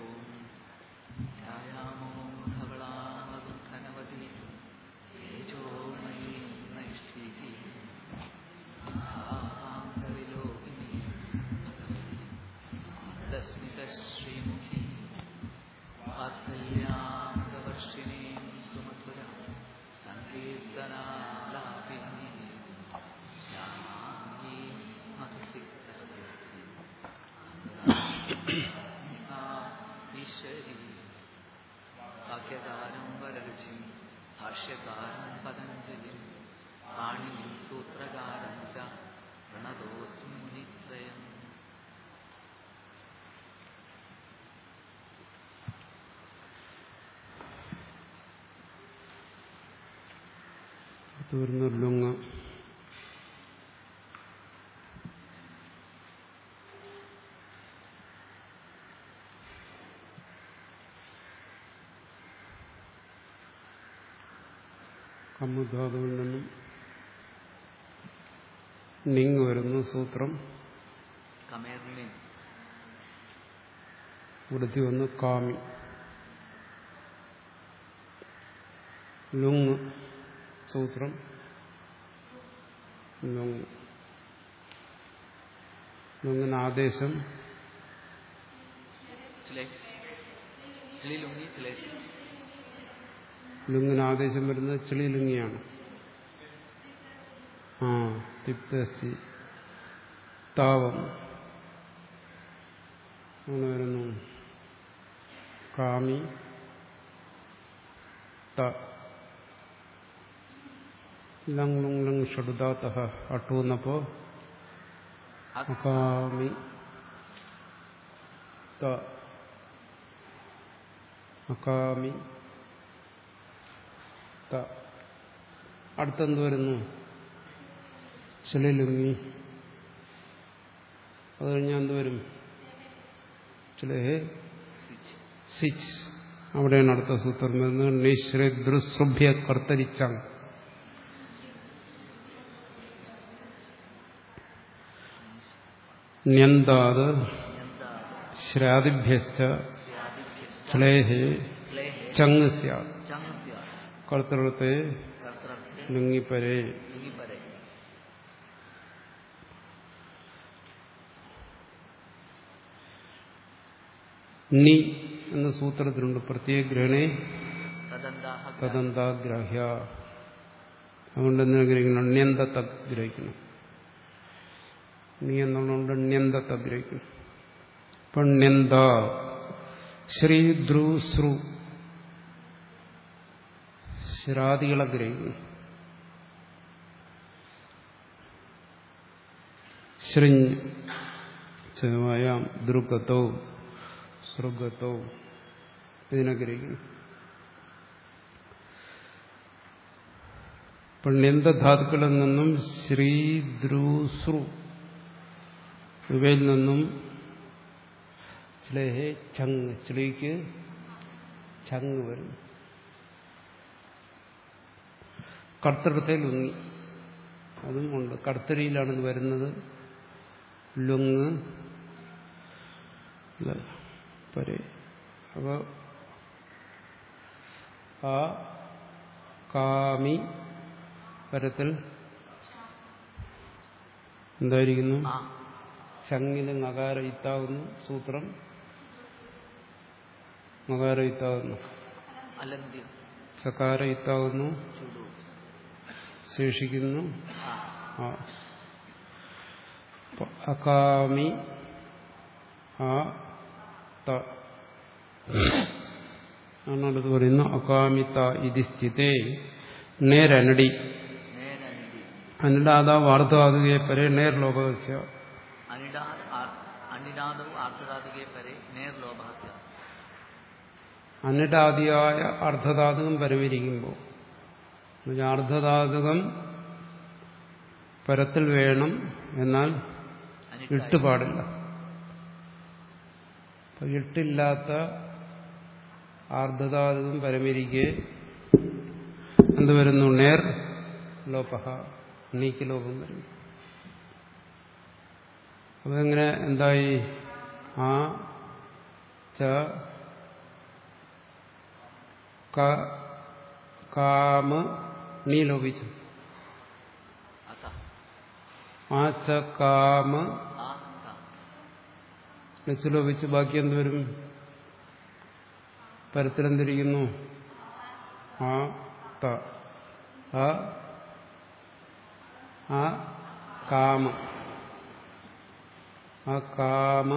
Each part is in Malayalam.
ध्यायामो धवलामगुन्धनवती तेजोमयी नैष्ठिकी भावाङ्गविलोकिनी दस्मितश्रीमुखी वात्सल्याङ्गवर्षिणी सुमधुरा सङ्कीर्तनालापिनी श्यामाङ्गी मधुसिक्तस्फूर्ति ഈശ്വരി വാക്യകാരം വരരുചി ഭാഷ്യകാരം പതഞ്ജലി പാണിനി സൂത്രകാരം ച പ്രണതോസ്മി മുനിത്രയം അടുത്ത് വരുന്ന ലുങ്ങ കമ്മുധാതുവിൽ നിന്നും നിങ് വരുന്നു സൂത്രം കമേർലിൻ വൃത്തി വന്ന് കാമി ലുങ് സൂത്രം ലുങ് ലുങ്ങിന് ആദേശം ചിലേസ് ചിലിലുങ്ങി ചിലേസ് ലുങ്ങിന് ആദേശം വരുന്നത് ചിളിലുങ്ങിയാണ് ആ തിപ്തസ്തി താവം അങ്ങനെ വരുന്നു കാമി ത ലങ് ലുങ് ലങ് ഷഡുദാത്ത അട്ടൂന്നപ്പോ അകാമി ത അകാമി ത അടുത്തെന്ത് വരുന്നു ചിലലുങ്ങി അത് കഴിഞ്ഞാൽ എന്ത് വരും ചിലഹേ സിച്ച് അവിടെയാണ് അടുത്ത സൂത്രം വരുന്നത് നിശ്രദ്രുസൃഭ്യ കർത്തരിച്ചാങ് ന്യന്താത് ശ്രാദിഭ്യശ്ച ശ്ലേഹേ ചങ് സ്യാത് ചങ് സ്യാത് കർത്തൃത്തെ കർത്തൃത്തെ ലുങ്ങിപ്പരേ ലുങ്ങിപ്പരെ നി എന്ന സൂത്രത്തിലുണ്ട് പ്രത്യേക ഗ്രഹണേ തദന്താഹ തദന്താഗ്രാഹ്യ അതുകൊണ്ട് എന്തിനെ ഗ്രഹിക്കണം അണ്യന്തത്തെ ഗ്രഹിക്കണം നീ എന്നുള്ളതുകൊണ്ട് അണ്യന്തത്തെ ഗ്രഹിക്കണം പണ്യന്ത ശ്രീ ധ്രു ശ്രു ശ്രാദികളെ ഗ്രഹിക്കണം ശൃഞ്ഞ് ചവായാം ദൃഗത്തോ സൃഗത്തോ ഇതിനെ ഗ്രഹിക്കണം പുണ്യന്തധാതുക്കളിൽ നിന്നും ശ്രീ ദ്രൂശ്രു ഇവയിൽ നിന്നും ചിലഹേ ചങ് ചിളിക്ക് ചങ് വരും കർത്തൃത്തെ ലുങ്ങി അതും ഉണ്ട് കർത്തരിയിലാണ് ഇത് വരുന്നത് ലുങ് പരെ അപ്പോൾ ആ കാമി പരത്തിൽ എന്തായിരിക്കുന്നു ആ ചങ്ങിന് നകാര ഇത്താകുന്നു സൂത്രം നകാര ഇത്താകുന്നു അലന്ത്യം സകാര ഇത്താകുന്നു ചുടു ശേഷിക്കുന്നു ആ ആ അപ്പൊ അകാമി ആ ത ആണത് പറയുന്നു അകാമിത ഇതി സ്ഥിതേ നേരനടി നേരന്തി അനിടാത വാർദ്ധാതുകയെ പരെ നേർ ലോകസ്യ അനിടാ അനിടാദവും ആർദ്ധധാതുകെ പരെ നേർലോഭാസ്യ അനിടാദിയായ അർദ്ധധാതുകം പരമിരിക്കുമ്പോൾ എന്നുവെച്ചാൽ അർദ്ധധാതുകം പരത്തിൽ വേണം എന്നാൽ ഇട്ട് പാടില്ല അപ്പൊ ഇട്ടില്ലാത്ത ആർദ്ധധാതുകം പരമിരിക്കെ എന്ത് വരുന്നു നേർ ലോപഹ നീക്ക് ലോപം വരും അപ്പൊ എങ്ങനെ എന്തായി ആ ച ക- കാമ നീ ലോപിച്ചു അത ആ ച കാമ ആ ത വെച്ച് ലോപിച്ച് ബാക്കി എന്ത് വരും പരത്തിലെന്തിരിക്കുന്നു ആ ത ആ ആ കാമ ആ കാമ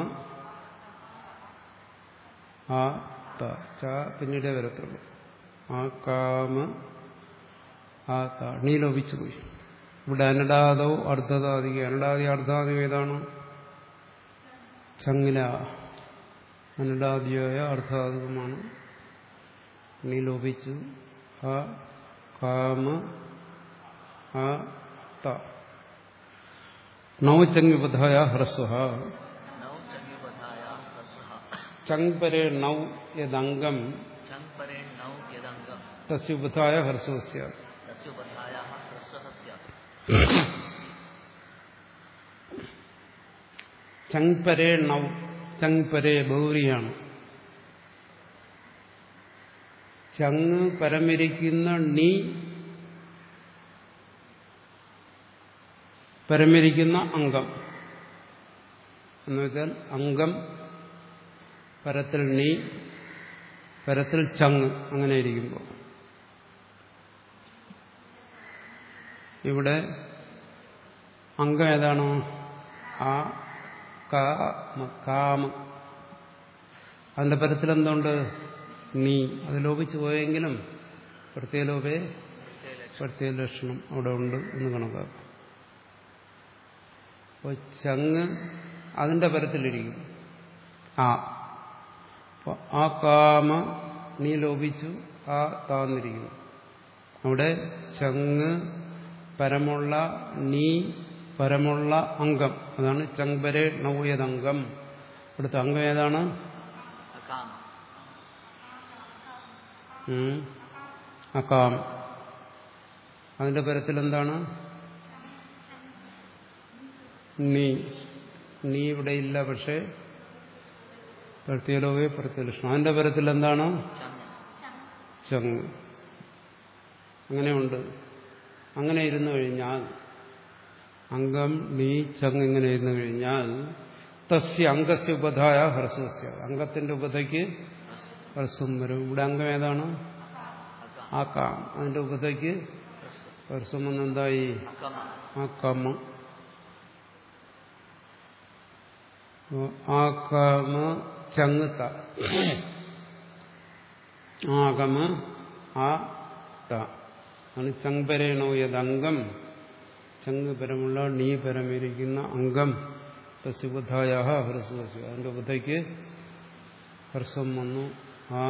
ആ ത ച പിന്നീടേ വരത്തുള്ളൂ ആ കാമ ആ ത നീ ലോപിച്ചു പോയി ഇവിടെ അനടാതോ അർദ്ധതാധിക അനടാദി അർദ്ധാധിക ഏതാണ് ചങ്ങില അനടാദിയായ അർദ്ധാധികമാണ് നീ ലോപിച്ചു ആ കാമ ആ ത നൗചങ്ങിബദ്ധായ ഹ്രസ്വ നൗ ചങ്യുപഥായ ഹ്രസ്വഃ ചങ് പരേ നൗ യദംഗം ചങ് പരേ നൗ യദംഗം തസ്യുബദ്ധായ ഹ്രസ്വസ്യ തസ്യുപഥായ ഹ്രസ്വഃ സ്യാത് ചങ് പരേ നൗ ചങ് പരേ ബൗരിയാണ് ചങ് പരമിരിക്കുന്ന നീ പരമിരിക്കുന്ന അംഗം എന്നുവെച്ചാൽ അംഗം പരത്തിൽ നീ പരത്തിൽ ചങ് അങ്ങനെ ഇരിക്കുമ്പോൾ ഇവിടെ അംഗം ഏതാണോ ആ കാമ കാമ അതിന്റെ പരത്തിൽ എന്തുണ്ട് നീ അത് ലോപിച്ചു പോയെങ്കിലും പ്രത്യേകലോപേ പ്രത്യേക ലക്ഷണം അവിടെ ഉണ്ട് എന്ന് കണക്കാക്കാം അപ്പോൾ ചങ്ങ് അതിന്റെ പരത്തിലിരിക്കും ആ അപ്പോൾ ആ കാമ നീ ലോപിച്ചു ആ താന്നിരിക്കുന്നു അവിടെ ചങ്ങ് പരമുള്ള നീ പരമുള്ള അംഗം അതാണ് ചങ്പരെ നൗയതംഗം ഇവിടുത്തെ അംഗം ഏതാണ് അകാമ ഉം. അകാം അതിന്റെ പരത്തിൽ എന്താണ് നീ നീ ഇവിടെ ഇല്ല പക്ഷേ പ്രത്യേകലോകെ പ്രത്യലക്ഷണം അതിന്റെ പരത്തിൽ എന്താണ് ചങ് ചങ് അങ്ങനെയുണ്ട് അങ്ങനെ ഇരുന്നു കഴിഞ്ഞാൽ അംഗം നീ ചങ് ഇങ്ങനെ ഇരുന്നു കഴിഞ്ഞാൽ തസ്യ അംഗസ്യ ഉപധായ ഹ്രസ്വസ്യ അംഗത്തിന്റെ ഉപധയ്ക്ക് ഹ്രസ്വം വരും ഇവിടെ അംഗം ഏതാണ് അകാമ ആക്കാം അതിന്റെ ഉപധയ്ക്ക് ഹ്രസ്വം എന്നെന്തായി അകമ ആക്കാമ ആകാമ ചങ്ങുത്ത ആഗമ ആ ത ആണ് ചങ്പരേണോ യദംഗം ചങ് പരമുള്ള നീ പരമിരിക്കുന്ന അംഗം തസ്യുബുദ്ധായ ഹ്രസ്വസ്യ അതിന്റെ ബുദ്ധയ്ക്ക് ഹ്രസ്വം വന്നു ആ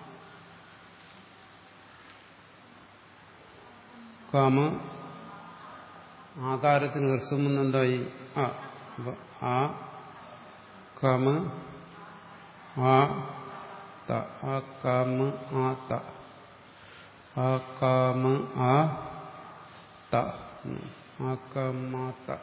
കാമ ആകാരത്തിന് ഹ്രസ്വം വന്ന് എന്തായി ആ അപ്പൊ ആ കാമ ആ ത ആ കാമ ആ ത ആ കാമ ആ ത ഉം. ആ കാമ ആ ത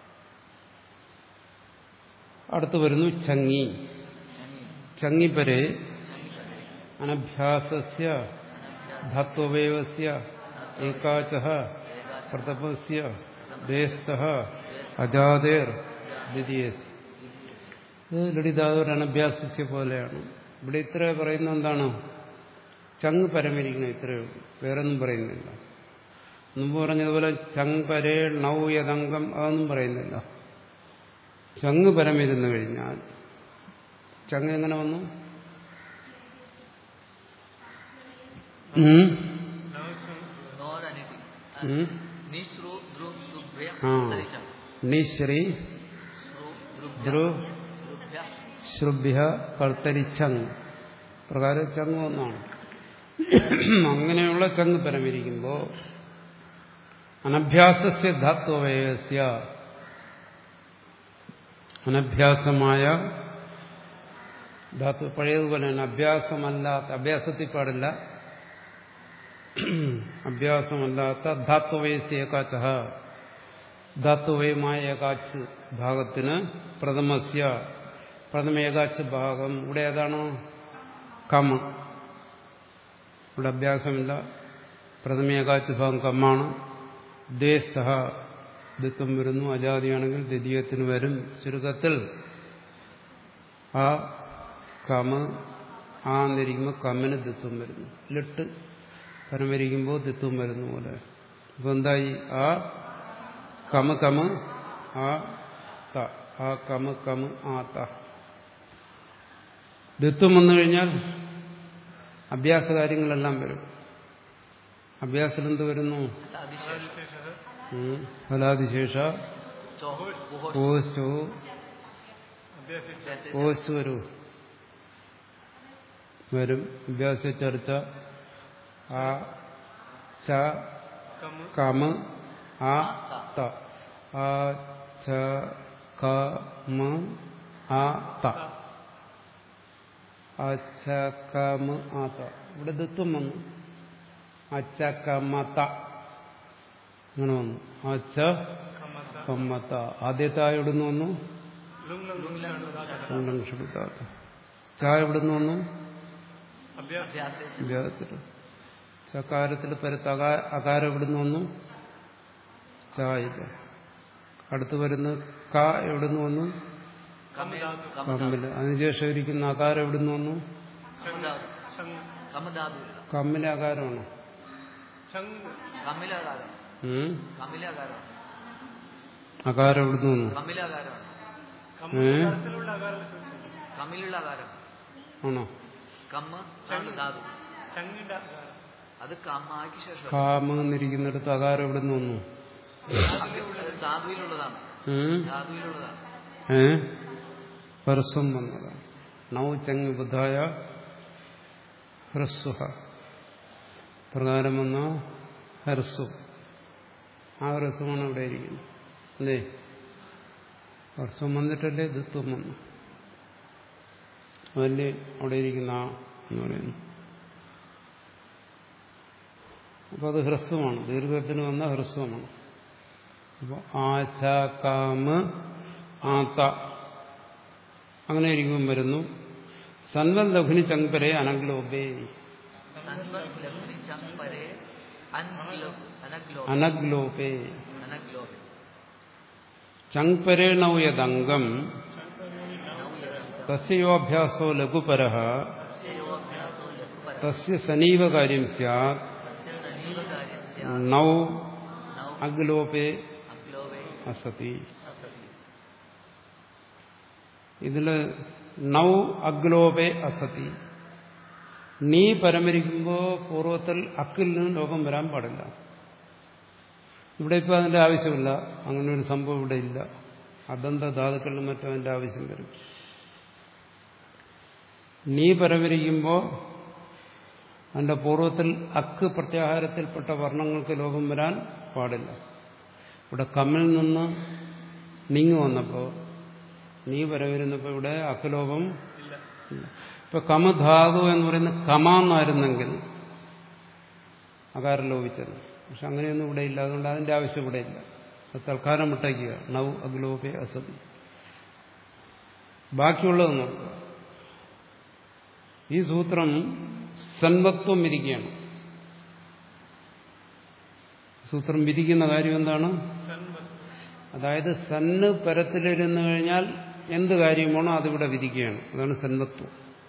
അടുത്ത് വരുന്നു ചങ്ങി ചങ്ങി ചങ്ങിപ്പരെ ചങ്ങി പരേ അനഭ്യാസസ്യ ധത്വവയവസ്യ ഏകാച പ്രതപസ്യ ദേശസ്ഥ അജാതേർ ദ്വിതീയസ് ഇത് ലളിതാതൊരു അനഭ്യാസസ്യ പോലെയാണ് ഇവിടെ ഇത്ര പറയുന്ന എന്താണ് ചങ് പരമിരിക്കണം ഇത്രയേ ഉള്ളൂ വേറൊന്നും പറയുന്നില്ല മുമ്പ് പറഞ്ഞതുപോലെ ചങ് പരേ നൗ യതംഗം അതൊന്നും പറയുന്നില്ല ചങ് പരമിരുന്നു കഴിഞ്ഞാൽ ചങ് എങ്ങനെ വന്നു ഉം? നോരനിധി ഉം? നിശ്രു ധ്രു ദ്രുഭ്യ ആ. തരിച്ച നിശ്രീ ശ്രു ദ്രുഭ്യ ധ്രു ദ്രുഭ്യ ശ്രുഭ്യ കർത്തരിച്ചങ് പ്രകാരം ചങ് ഒന്നാണ് അങ്ങനെയുള്ള ചങ് പരമിരിക്കുമ്പോൾ അനഭ്യാസസ്യ ധാത്വവയസ്യ അനഭ്യാസമായ ധാതു പഴയതുപോലെ തന്നെ അഭ്യാസമല്ലാത്ത അഭ്യാസത്തിൽ പാടില്ല അഭ്യാസമല്ലാത്ത ധാത്വവയസ്യ ഏകാച്ച ധാത്വവയമായ ഏകാച്ച് ഭാഗത്തിന് പ്രഥമസ്യ പ്രഥമ ഏകാച്ച് ഭാഗം ഇവിടെ ഏതാണ് കമ ഇവിടെ അഭ്യാസമില്ല പ്രഥമേകാച്ച് ഭാഗം കമ്മാണ് ദ്വേസ്ത ദ്വിത്വം വരുന്നു അജാതിയാണെങ്കിൽ ദ്വിതീയത്തിന് വരും ചുരുക്കത്തിൽ ആ കമ ആ എന്നിരിക്കുമ്പോൾ കമ്മിന് ദ്വിത്വം വരുന്നു ലിട്ട് പരം വരിക്കുമ്പോൾ ദ്വിത്വം വരുന്ന പോലെ ഇപ്പൊ എന്തായി ആ കമ കമ ആ ത ആ കമ കമ ആ ത ദ്വിത്വം വന്നു കഴിഞ്ഞാൽ അഭ്യാസ കാര്യങ്ങളെല്ലാം വരും അഭ്യാസത്തിൽ എന്ത് വരുന്നു ഉം. ഫലാതിശേഷ പോസ്റ്റോ പോസ്റ്റ് വരൂ വരും അഭ്യാസ ചർച്ച ആ ച കമ ആ ത ആ ച ക മ ആ ത ആ ച ക മ ആ ത ഇവിടെ ദത്വം വന്നു അച്ച കമ്മത്ത അങ്ങനെ വന്നു അച്ച കമ്മത്ത ആദ്യത്തെ ആ എവിടുന്ന് വന്നു ഷെടുത്താത്ത ച എവിടുന്ന് വന്നു അഭ്യാസത്തിൽ ചകാരത്തിൽ പരത്ത് അകാ- അകാരം എവിടുന്ന് വന്നു ചായില്ല അടുത്ത് വരുന്ന ക എവിടുന്ന് വന്നു കമ്മില് അതിനുശേഷം ഇരിക്കുന്ന അകാരം എവിടുന്ന് വന്നു കമധാതു കമ്മിലെ അകാരമാണോ കമിലാകാരം ഉം? കമിലാകാരം അകാരം എവിടുന്ന് വന്നു കമിലാകാരമാണ് ഏ കമിലുള്ള ആകാരം ആണോ കമ്മ ആണ് ധാതു അത് കമ്മാക്ക് ശേഷം കാമ എന്നിരിക്കുന്നിടത്ത് അകാരം എവിടുന്ന് വന്നു അത് ധാതുവിലുള്ളതാണ് ഉം? ധാതുവിലുള്ളതാണ് ഏ ഹ്രസ്വം വന്നതാണ് നൗ ചങ് ബുദ്ധായ ഹ്രസ്വ പ്രകാരം വന്ന ഹ്രസ്വം ആ ഹ്രസ്വമാണ് ഇവിടെ ഇരിക്കുന്നത് അല്ലേ ഹ്രസ്വം വന്നിട്ടല്ലേ ദത്വം വന്നു അതല്ലേ അവിടെ ഇരിക്കുന്ന ആ എന്ന് പറയുന്നു അപ്പോൾ അത് ഹ്രസ്വമാണ് ദീർഘത്തിന് വന്ന ഹ്രസ്വമാണ് അപ്പോൾ ആച കാമ ആത്ത അങ്ങനെ ഇരിക്കും വരുന്നു സൻവൻ ലഘുനി ചങ്പരെ അനഗ്ലോബേ സൻവർ ലഗ്നി ചമ്പരെ അൻഗ്ലോ അനഗ്ലോ അനഗ്ലോപേ അനഗ്ലോപെ ചങ്പരേണൗയദംഗം തസ്യോഭ്യാസോ ലഘുപര സേയോഭ്യാസോ ലഘുപര തസ്യ സനീവ കാര്യം സ്യാത് തസ്യ സനീവ കാര്യസ്യ നൗ നൗ അഗ്ലോപേ അഗ്ലോവേ അസതി അസതി ഇതില് നൗ അഗ്ലോപേ അസതി നീ പരമരിക്കുമ്പോ പൂർവ്വത്തിൽ അക്കിൽ നിന്ന് ലോകം വരാൻ പാടില്ല ഇവിടെ ഇപ്പൊ അതിന്റെ ആവശ്യമില്ല അങ്ങനെ ഒരു സംഭവം ഇവിടെ ഇല്ല അദന്ത ധാതുക്കളിലും മറ്റും അതിന്റെ ആവശ്യം വരും നീ പരമരിക്കുമ്പോൾ അതിന്റെ പൂർവ്വത്തിൽ അക്ക് പ്രത്യാഹാരത്തിൽപ്പെട്ട വർണ്ണങ്ങൾക്ക് ലോകം വരാൻ പാടില്ല ഇവിടെ കമ്മിൽ നിന്ന് നീങ്ങി വന്നപ്പോൾ നീ വരവരുന്നപ്പോൾ ഇവിടെ അക്കലോപം ഇല്ല ഇപ്പൊ കമധാതു എന്ന് പറയുന്നത് കമ എന്നായിരുന്നെങ്കിൽ അകാരം ലോപിച്ചത് പക്ഷെ അങ്ങനെയൊന്നും ഇവിടെ ഇല്ല അതുകൊണ്ട് അതിന്റെ ആവശ്യം ഇവിടെ ഇല്ല അത് തൽക്കാലം വിട്ടയ്ക്കുക നൗ അഗ്ലോപെ അസതി ബാക്കിയുള്ളത് നോക്കുക ഈ സൂത്രം സന്മത്വം വിരിക്കുകയാണ് സൂത്രം വിരിക്കുന്ന കാര്യം എന്താണ് അതായത് സന്ന് പരത്തിലിരുന്നു കഴിഞ്ഞാൽ എന്ത് കാര്യമാണോ അതിവിടെ വിധിക്കുകയാണ് അതാണ് സന്മത്വം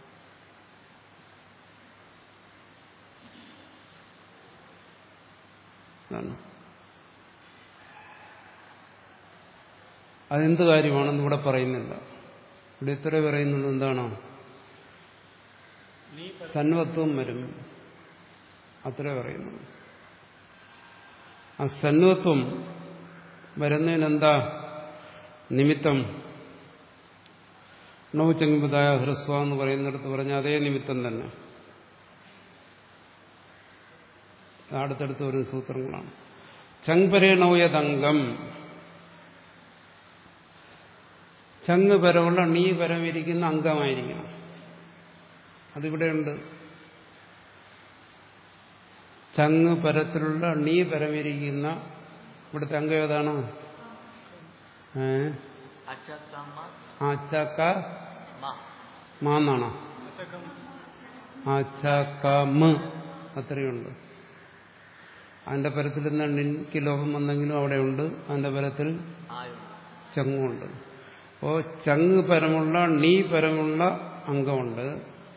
അതാണ് അതെന്ത് കാര്യമാണെന്ന് ഇവിടെ പറയുന്നില്ല ഇവിടെ ഇത്ര പറയുന്നുള്ളൂ എന്താണോ സന്വത്വം വരും അത്രേ പറയുന്നുള്ളൂ ആ സന്വത്വം വരുന്നതിനെന്താ നിമിത്തം നൗചങ്കിതായ ഹ്രസ്വ എന്ന് പറയുന്നിടത്ത് പറഞ്ഞ അതേ നിമിത്തം തന്നെ അടുത്തടുത്ത് വരുന്ന സൂത്രങ്ങളാണ് ചങ്പരേണോയതംഗം ചങ്ങ് പരമുള്ള നീ പരമിരിക്കുന്ന അംഗമായിരിക്കണം അതിവിടെയുണ്ട് ചങ്ങ് പരത്തിലുള്ള നീ പരമിരിക്കുന്ന ഇവിടുത്തെ അംഗം ഏതാണ് ഏ അച്ചക്കമ്മ ആച്ചക്ക മ മാന്നാണോ ആച്ചക്ക മ അത്രയുണ്ട് അതിന്റെ പരത്തിൽ നിന്ന് നിൻക്ക് ലോകം വന്നെങ്കിലും അവിടെയുണ്ട് അതിന്റെ പരത്തിൽ ആയുണ്ട് ചങ്ങുണ്ട് അപ്പോ ചങ്ങ് പരമുള്ള നീ പരമുള്ള അംഗമുണ്ട്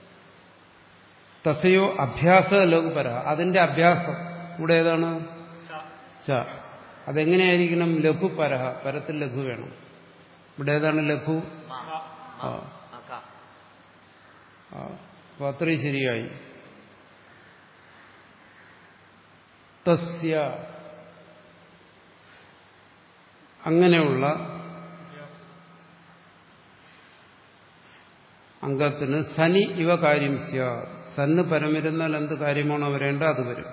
തസയോ അഭ്യാസ ലഘുപര അതിന്റെ അഭ്യാസം ഇവിടെ ഏതാണ് ച അതെങ്ങനെയായിരിക്കണം ലഘുപരഹ പരത്തിൽ ലഘു വേണം ഇവിടെ ഏതാണ് ലഘു മാ ആ അക ആ. അപ്പൊ അത്രയും ശരിയായി തസ്യ അങ്ങനെയുള്ള അംഗത്തിന് സനി ഇവ കാര്യം സ്യ സന്ന് പരമിരുന്നാൽ എന്ത് കാര്യമാണോ വരേണ്ടത് അത് വരും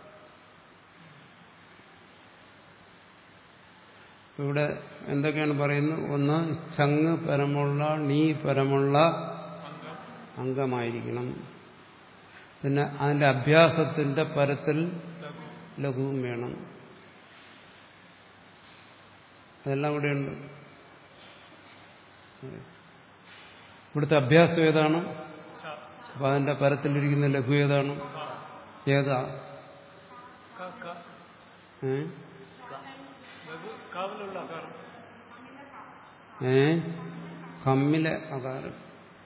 ഇവിടെ എന്തൊക്കെയാണ് പറയുന്നത് ഒന്ന് ചങ്ങ് പരമുള്ള നീ പരമുള്ള അംഗമായിരിക്കണം പിന്നെ അതിന്റെ അഭ്യാസത്തിന്റെ പരത്തിൽ ലഘുവും വേണം അതെല്ലാം ഇവിടെയുണ്ട് ഇവിടുത്തെ അഭ്യാസം ഏതാണ് അപ്പൊ അതിന്റെ പരത്തിലിരിക്കുന്ന ലഘു ഏതാണ് ഏതാ ഏ ഏ കമ്മിലെ അകാരം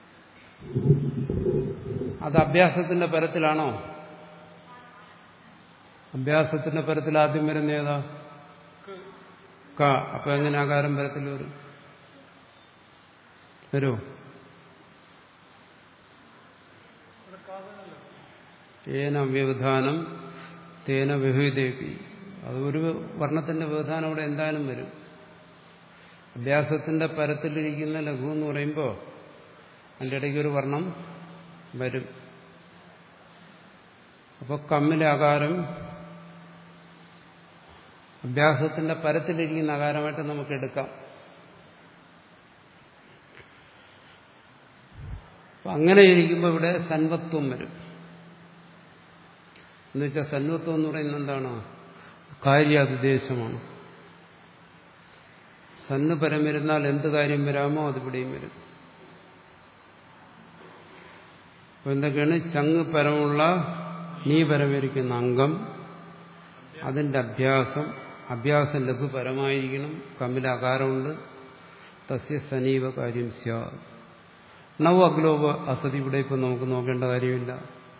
അത് അഭ്യാസത്തിന്റെ പരത്തിലാണോ അഭ്യാസത്തിന്റെ പരത്തിൽ ആദ്യം വരുന്ന ഏതാ ക അപ്പൊ എങ്ങനെ ആകാരം പരത്തിൽ വരും വരുമോ ഏന വ്യവധാനം തേന വിഹിതേപി അത് ഒരു വർണ്ണത്തിന്റെ വ്യവധാനം അവിടെ എന്തായാലും വരും അഭ്യാസത്തിന്റെ പരത്തിലിരിക്കുന്ന ലഘു എന്ന് പറയുമ്പോൾ അതിൻ്റെ ഇടയ്ക്ക് ഒരു വർണ്ണം വരും അപ്പോൾ കമ്മിലെ ആകാരം അഭ്യാസത്തിന്റെ പരത്തിലിരിക്കുന്ന ആകാരമായിട്ട് നമുക്ക് എടുക്കാം അപ്പൊ അങ്ങനെ ഇരിക്കുമ്പോൾ ഇവിടെ സൻവത്വം വരും എന്നുവെച്ചാൽ സന്വത്വം എന്ന് പറയുന്നത് എന്താണ് കാര്യാതിദേശമാണ് സന്ന് പരം വരുന്നാൽ എന്ത് കാര്യം വരാമോ അത് ഇവിടെയും വരും അപ്പൊ എന്തൊക്കെയാണ് ചങ്ങ് പരമുള്ള നീ പരമരിക്കുന്ന അംഗം അതിന്റെ അഭ്യാസം അഭ്യാസം ലഘുപരമായിരിക്കണം കമ്മിൽ അകാരമുണ്ട് തസ്യ സനീവ കാര്യം സ്യാ നവ അഗ്ലോപ അസതി ഇവിടെ ഇപ്പൊ നമുക്ക് നോക്കേണ്ട കാര്യമില്ല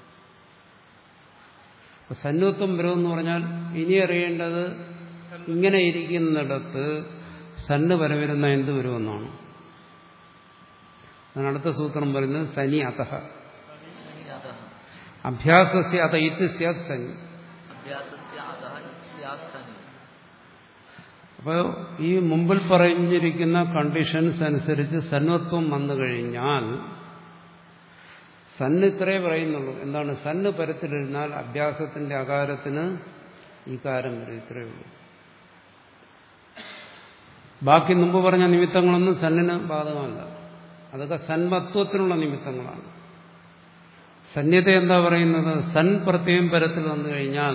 അപ്പൊ സന്വത്വം വരുമെന്ന് പറഞ്ഞാൽ ഇനി അറിയേണ്ടത് ഇങ്ങനെ ഇരിക്കുന്നിടത്ത് സന്ന് വരവരുന്ന എന്ത് വരുമെന്നാണ് അതാണ് അടുത്ത സൂത്രം പറയുന്നത് സനി അതഹ അതഃ അഭ്യാസസ്യ അത ഇത് സ്യാത് സനി അഭ്യാസസ്യ അതഃ സ്യാത് സനി അപ്പോൾ ഈ മുമ്പിൽ പറഞ്ഞിരിക്കുന്ന കണ്ടീഷൻസ് അനുസരിച്ച് സന്വത്വം വന്നു കഴിഞ്ഞാൽ സന്ന് ഇത്രേ പറയുന്നുള്ളൂ എന്താണ് സന്ന് പരത്തിലിരുന്നാൽ അഭ്യാസത്തിന്റെ അകാരത്തിന് ഈ കാരം വരും ഇത്രയേ ഉള്ളൂ ബാക്കി മുമ്പ് പറഞ്ഞ നിമിത്തങ്ങളൊന്നും സന്നിന് ബാധകമല്ല അതൊക്കെ സന്മത്വത്തിനുള്ള നിമിത്തങ്ങളാണ് സന്യത എന്താ പറയുന്നത് സൻ പ്രത്യേകം പരത്തിൽ വന്നു കഴിഞ്ഞാൽ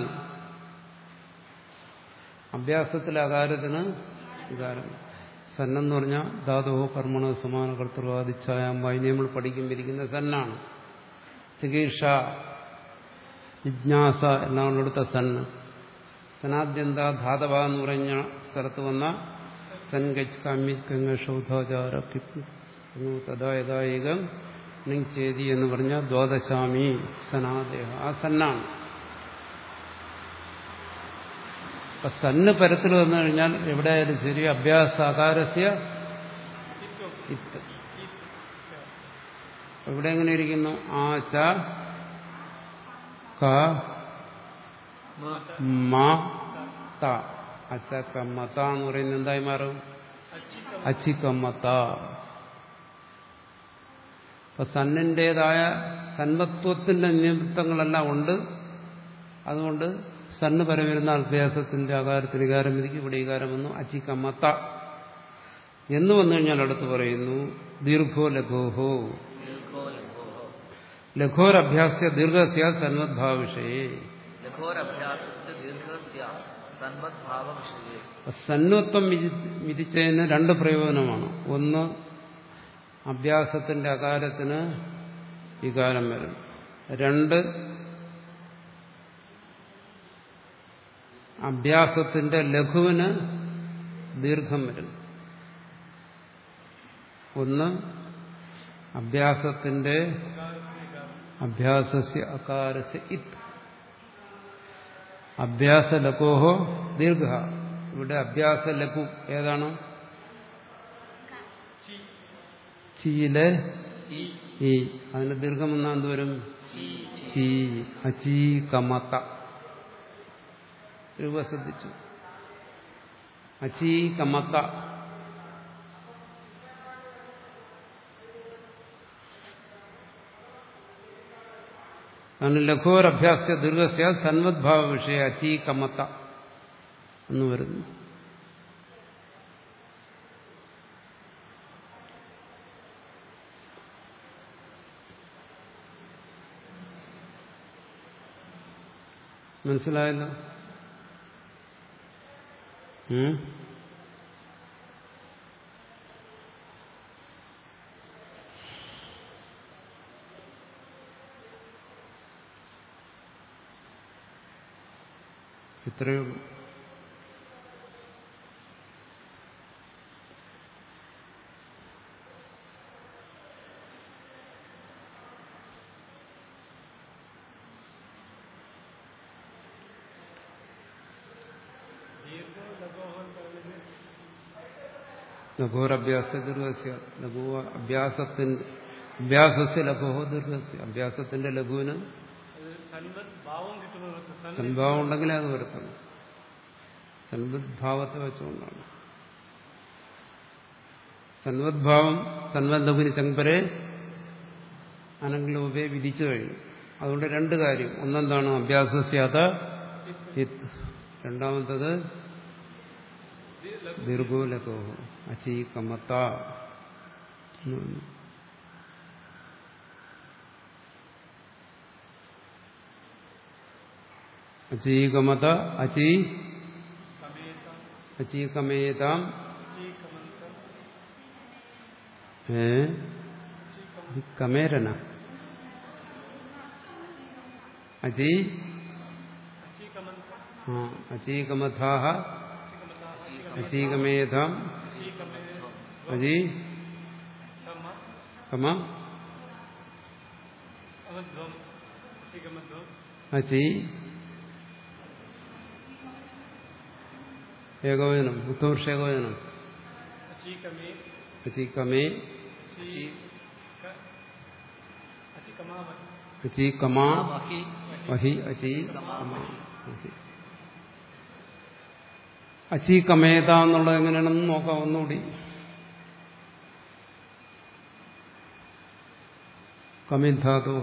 അഭ്യാസത്തിലെ അകാരത്തിന് വികാരം സന്നെന്ന് പറഞ്ഞാൽ ധാതുവോ കർമ്മണോ സമാന കർത്തൃവാദിച്ഛായാം വായിനെ നമ്മൾ പഠിക്കുമ്പിരിക്കുന്ന സന്നാണ് ചികിത്സ ജിജ്ഞാസ എന്നാണ് ഇവിടുത്തെ സണ്ണ് സനാദ്യന്ത ധാതവ എന്ന് പറഞ്ഞ സ്ഥലത്ത് വന്ന സൻ ഗച്ച് കാമ്യ കങ്ങ ശൗധാചാര തഥാ യഥായികം നിങ് ചേതി എന്ന് പറഞ്ഞ ദ്വാദശാമി സനാദേഹ ആ സന്നാണ് അപ്പൊ സന്ന് പരത്തിൽ വന്നു കഴിഞ്ഞാൽ എവിടെയായാലും ശരി അഭ്യാസാകാരസ്യ ഇത്ത് ഇവിടെ എങ്ങനെ ഇരിക്കുന്നു ആ ച ക മ ത അച്ച കമ്മത്ത എന്ന് പറയുന്നത് എന്തായി മാറും അച്ചിക്കമ്മത്ത അപ്പൊ സന്നിൻ്റെതായ സന്മത്വത്തിന്റെ നിമിത്തങ്ങളെല്ലാം ഉണ്ട് അതുകൊണ്ട് സണ്ണ് പരമിരുന്ന അഭ്യാസത്തിന്റെ ആകാരത്തിന് വികാരം വിധിക്കും ഇവിടെ വികാരം വന്നു അച്ചിക്കമ്മത്ത എന്ന് വന്നു കഴിഞ്ഞാൽ അടുത്ത് പറയുന്നു ദീർഘോ ലഘോഹോ ദീർഘോ ലഘോ ലഘോരഭ്യാസ്യ ദീർഘസ്യ സന്മദ്ഭാവിഷയേ ലഘോരഭ്യാസസ്യ ദീർഘസ്യ സന്മദ്ഭാവ വിഷയേ സന്വത്വം വിധി- വിധിച്ചതിന് രണ്ട് പ്രയോജനമാണ് ഒന്ന് അഭ്യാസത്തിന്റെ അകാരത്തിന് വികാരം വരും രണ്ട് അഭ്യാസത്തിന്റെ ലഘുവിന് ദീർഘം വരും ഒന്ന് അഭ്യാസത്തിന്റെ അഭ്യാസസ്യ അകാരസ്യ ഇത് അഭ്യാസ ലഘോഹോ ദീർഘ ഇവിടെ അഭ്യാസ ലഘു ഏതാണ് ചീയിലെ ഈ അതിന്റെ ദീർഘം എന്നാ എന്തുവരും ചീ അചീ കമത്ത രൂപ ശ്രദ്ധിച്ചു അചീ കമത്ത അതിന് ലഘുവരഭ്യാസ ദീർഘസ്യ സന്മദ്ഭാവ വിഷയ അചീ കമത്ത എന്ന് വരുന്നു മനസ്സിലായല്ലോ ഉം? ഇത്രയേ ഉള്ളൂ ലഘുരഭ്യാസ ദീർഘസ്യ ലഘു അഭ്യാസത്തിന്റെ അഭ്യാസസ്യ ലഘുഹോ ദീർഘസ്യ അഭ്യാസത്തിന്റെ ലഘുവിന് ഭാവം കിട്ടുന്നത് സൻ സൻഭാവം ഉണ്ടെങ്കിലേ അത് വരത്തുള്ളൂ സൻവദ്ഭാവത്തെ വെച്ചുകൊണ്ടാണ് സൻവദ്ഭാവം സൻവദ്ലഘുനി ചങ്പരെ അനങ്കിലോപെ വിധിച്ചു കഴിഞ്ഞു അതുകൊണ്ട് രണ്ട് കാര്യം ഒന്നെന്താണ് അഭ്യാസസ്യാത ഇത്ത് രണ്ടാമത്തത് ദീർഘോ ലഘോ അചീ കമത്ത എന്ന് പറഞ്ഞു. അചീകമത അചീ അചീകമേതാം ഏ കമേരന അചീ ആ അചീകമഥാഹ അചീകമേധാം അചീ കമ അമധ്വം ഏകമധ്വം അചി ഏകോചനം ഉത്തവർഷ ഏകോചനം അചീകമേ അചീകമേ അചീ അചികമാവ അചീകമാ വഹി വഹി അചീ കമാ വഹി. അചീകമേത എന്നുള്ളത് എങ്ങനെയാണെന്ന് നോക്കാം ഒന്നുകൂടി കമിധാതോ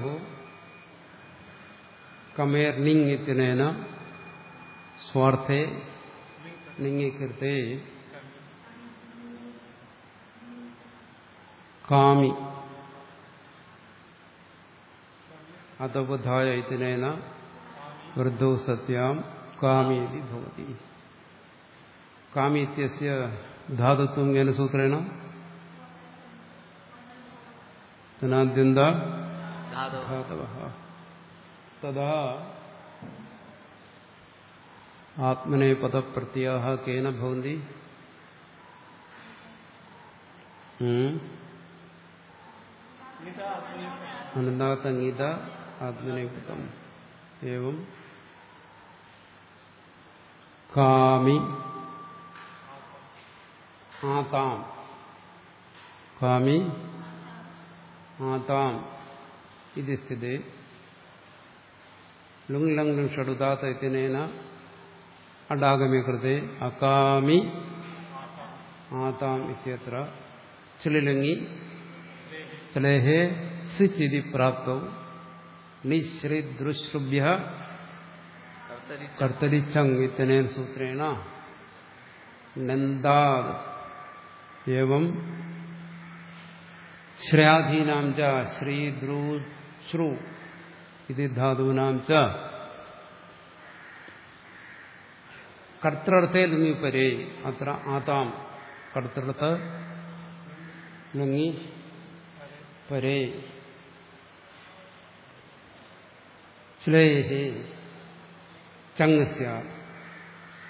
കമേർ നിങ് ഇത്യനേന സ്വാർത്ഥേ നിങ്ങിക്കൃത്തെ കാമി അതവധായ ഇത്യനേന വൃദ്ധോ സത്യാം കാമീതി ഭവതി കാമി ഇത്യസ്യ ധാതുത്വം കേന സൂത്രേണ ജനാദ്യന്ത ധാതോ ധാതവ തഥാ ആത്മനെ പദപ്രത്യാഹ കേന ഭവന്തി ഉം? അനന്താതംഗീത ആത്മനെ പദം ഏവം കാമി ആതാം കാമി ആതാം ഇത് സ്ഥിതി ലുങ് ലങ് ലുങ് ഷടുദാത്ത ഇത്യനേന അഡാഗമി കൃത്തെ അകാമി ആതാം ഇത്യത്ര ചിളിലുങ്ങി ചലേഹേ സിച്ചിതി പ്രാപ്തൗ നിശ്രിദൃശ്രുഭ്യ കർത്തരി കർത്തരിച്ചങ് ഇത്യനേന സൂത്രേണ നന്ദാത് ഏവം ശ്രേയാധീനാം ച ശ്രീദ്രൂശ്രു ഇത് ധാതൂനാം ച കർത്തർത്ഥേ ലുങ്ങി പരേ അത്ര ആതാം കർത്തർത്ഥ ലുങ്ങി പരേ ശ്ലേഹേ ചങ് സ്യാത്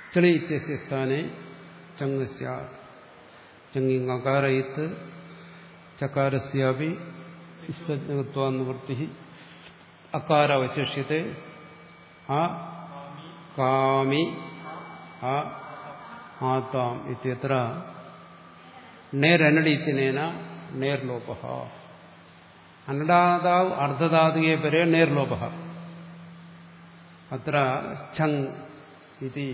ചളി ഇത്യസ്യ സ്ഥാനെ ചങ് സ്യാത് ചങ്ങിങ്ങകാരയിത്ത് ചകാരസ്യാപി നിവൃത്തി അകാര അവശിഷ്യത്തെ ആ കാമി ആ ആത്താം ഇത്യത്ര നേരനടീത്തിനേന നേർലോപ അനടാതാവ് അർദ്ധധാതുകെ പരെ നേർലോപ അത്ര ഛങ് ഇതി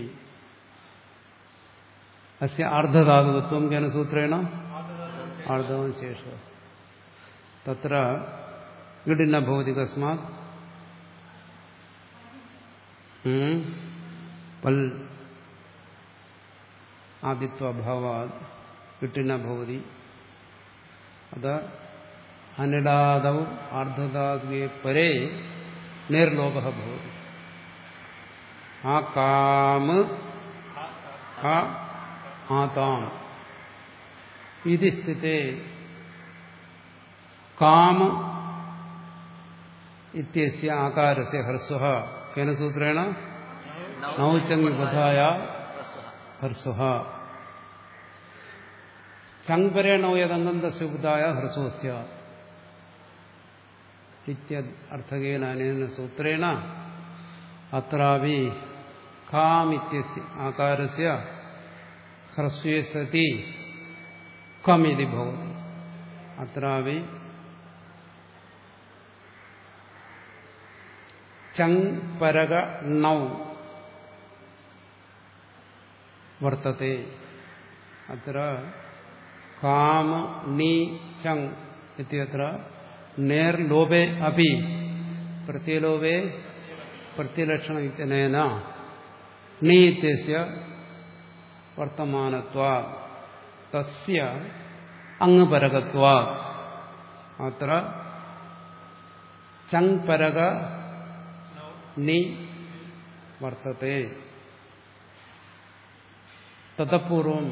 അസ്യ അർദ്ധധാതുകത്വം കേന സൂത്രേണ അർദ്ധവും ശേഷ തത്ര ഇടിന ഭവതി കസ്മാത് പൽ ആദിത്വഭാവാത് ഇട്ടിന ഭവതി അത് അനിടാദൗ അർദ്ധധാതുവെ പരേ നേർലോപ ഭവതി ആ കാമ് ആ ആതാം ഇതി സ്ഥിതേ കാമ ഇത്യസ്യ ആകാരസ്യ ഹ്രസ്വ കേന സൂത്രേണ നൗചങ് ബധായ ഹ്രസ്വ ചങ്പരേണോ യദംഗം തസ്യുബുധായ ഹ്രസ്വസ്യ ഇത്യർത്ഥകേന അനേന സൂത്രേണ അത്രാപി കാമിത്യസ്യ ആകാരസ്യ ഹ്രസ്വേ സതി കമിതി ഭവതി അത്രാപി ചങ് പരക നൗ വർത്തത്തെ അത്ര കാമ നീ ചങ് ഇത്യത്ര നേർലോപേ അപി പ്രത്യലോപേ പ്രത്യലക്ഷണ ഇത്യനേന നീ ഇത്യസ്യ വർത്തമാനത്വാ തസ്യ അങ്ങ് പരകത്വാ അത്ര ചങ് പരക നി വർത്തത്തെ തതപൂർവം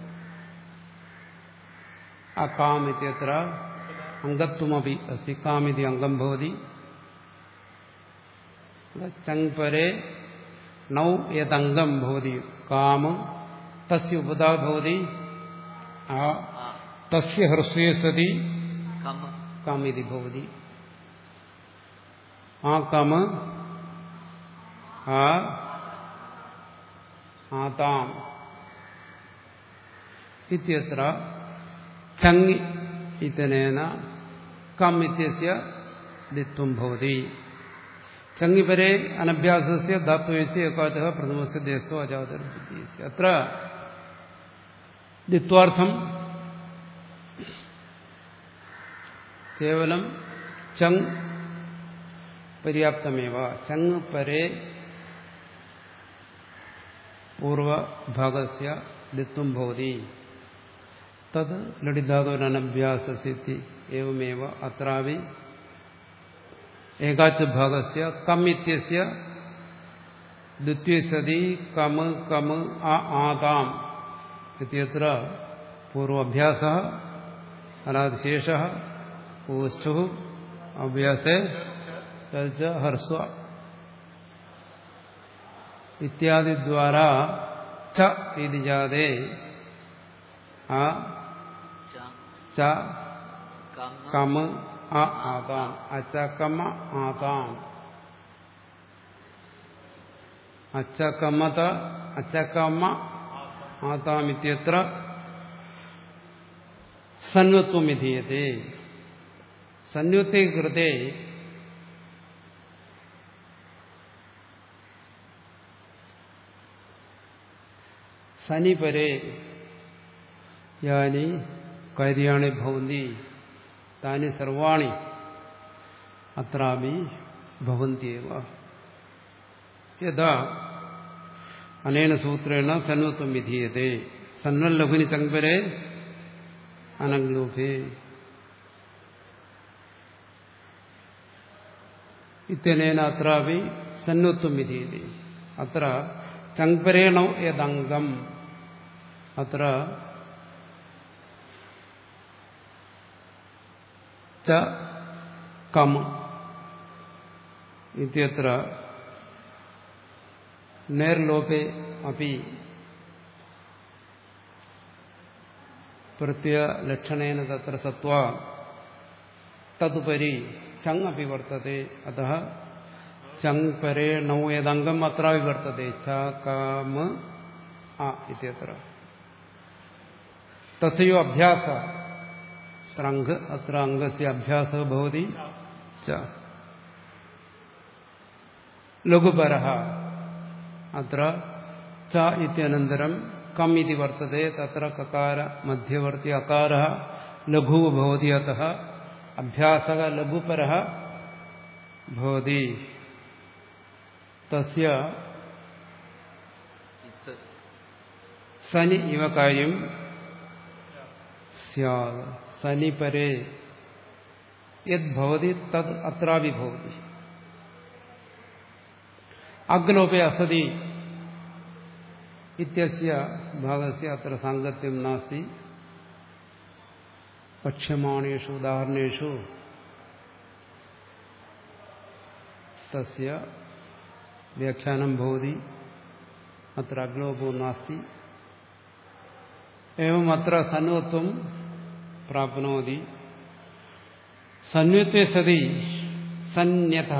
അകാം ഇത്യത്ര അംഗത്വമപി അസ്തി കാമിതി അംഗം ഭവതി ചങ് പരെ നൗ യദംഗം ഭവതി കാമ തസ്യ ഉപദാ ഭവതി ആ തസ്യ ഹ്രസ്വേ സതി കമ കാമിതി ഭവതി ആ കാമ ആ ആതാം ഇത്യത്ര ചങ് ഇതനേന കം ഇത്യസ്യ ദിത്വം ഭവതി ചങ്ങിപരെ അനഭ്യാസസ്യ ധാത്വയസ്യ ഏകാച പ്രഥമസ്യ ദേശോ അജാതർബുദ്ധിയസ്യ അത്ര ദിത്വാർത്ഥം കേവലം ചങ് പര്യാപ്തമേവ ചങ് പരെ പൂർവഭാഗസ്യ ദിത്വം ഭവതി തത് ലളിതാതോരനഭ്യാസസിദ്ധി ഏവമേവ അത്രാവി ഏകാച്ച ഭാഗസ്യ കം ഇത്യസ്യ ദ്വിത്വേ സതി കമ് കമ് ആ ആതാം ഇത്യത്ര പൂർവഭ്യാസ അനാദിശേഷ ഊഷ്ഠു അഭ്യാസേ തച്ച ഹർസ്വ ഇത്യാദിദ്വാരാ ച ഇതി ജാതേ ആ ച ച കമ കമ ആ ആതാം അച്ചകമ ആതാം അച്ചകമത അച്ചകമ ആതാം ഇത്യത്ര സന്വത്വം വിധീയത്തെ സന്വത്തെ കൃതേ സനിപരെ യാനി കാര്യാണി ഭവന്തി താനി സർവാണി അത്രാപി ഭവന്തിയേവ യഥാ അനേന സൂത്രേണ സന്വത്വം വിധീയത്തെ സന്വല്ലഘുനി ചങ്പരെ അനഗ്ലോഭേ ഇത്യനേന അത്രാപി സന്വത്വം വിധീയത്തെ അത്ര ചങ്പരേണ യദംഗം അത്ര ച കമ ഇത്യത്ര നേർലോപേ അപ്പി പ്രത്യലക്ഷണേന തത്ര സത്വ തതുപരി ചങ് അപ്പി വർത്തത്തെ അത ചങ് പരേ നൗ ഏതംഗം അത്രാപി വർത്തത്തെ ച കാമ ആ ഇത്യത്ര തസ്യോ അഭ്യാസ അത്ര അംഗ അത്ര അംഗസ്യ അഭ്യാസ ഭവതി ച ലഘുപരः അത്ര ച ഇത്യനന്തരം കം ഇതി വർത്തते തത്ര കकार മധ്യവർത്തി അകാരः ലഘു ഭവതി അतः അഭ്യാസः ലഘുപരः ഭവതി തസ്യ ഇത്ത് സനി ഇവ കാര്യം സ്യാത് സനി പരേ യത് ഭവതി തത് അത്രാപി ഭവതി അഗ്നോപി അസതി ഇത്യസ്യ ഭാഗസ്യ അത്ര സാങ്കത്യം നാസ്തി പക്ഷ്യമാണേഷു ഉദാഹരണേഷു തസ്യ വ്യാഖ്യാനം ഭവതി അത്ര അഗ്നോപോ നാസ്തി एवं अत्र सन्वत्वं प्राप्नोति सन्वित्वे सति सन्न्यतः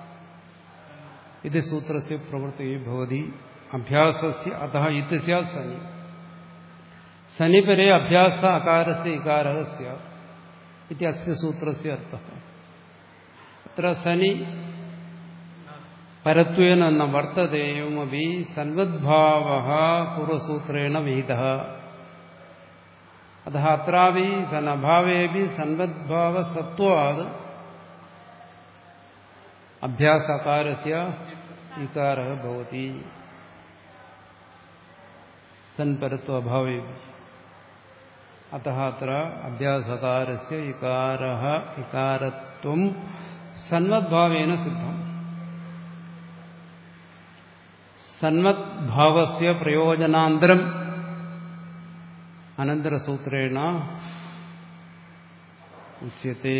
इति सूत्रस्य प्रवृत्तिः भवति अभ्यासस्य अतः इति स्यात् सनि सनिपरे अभ्यास अकारस्य इकारः स्यात् इति अस्य सूत्रस्य अर्थः अत्र सनि परत्वेन न वर्तते एवमपि सन्वद्भावः पूर्वसूत्रेण विहितः अतः अत्रापि सनभावेपि सन्वद्भावसत्वात् अभ्यासकारस्य इकारः भवति सन्परत्वाभावेपि अतः अत्र अभ्यासकारस्य इकारः इकारत्वं सन्वद्भावेन सिद्धम् सन्मद्भावस्य प्रयोजनान्तरम् അനന്തരസൂത്രേണ ഉച്യത്തെ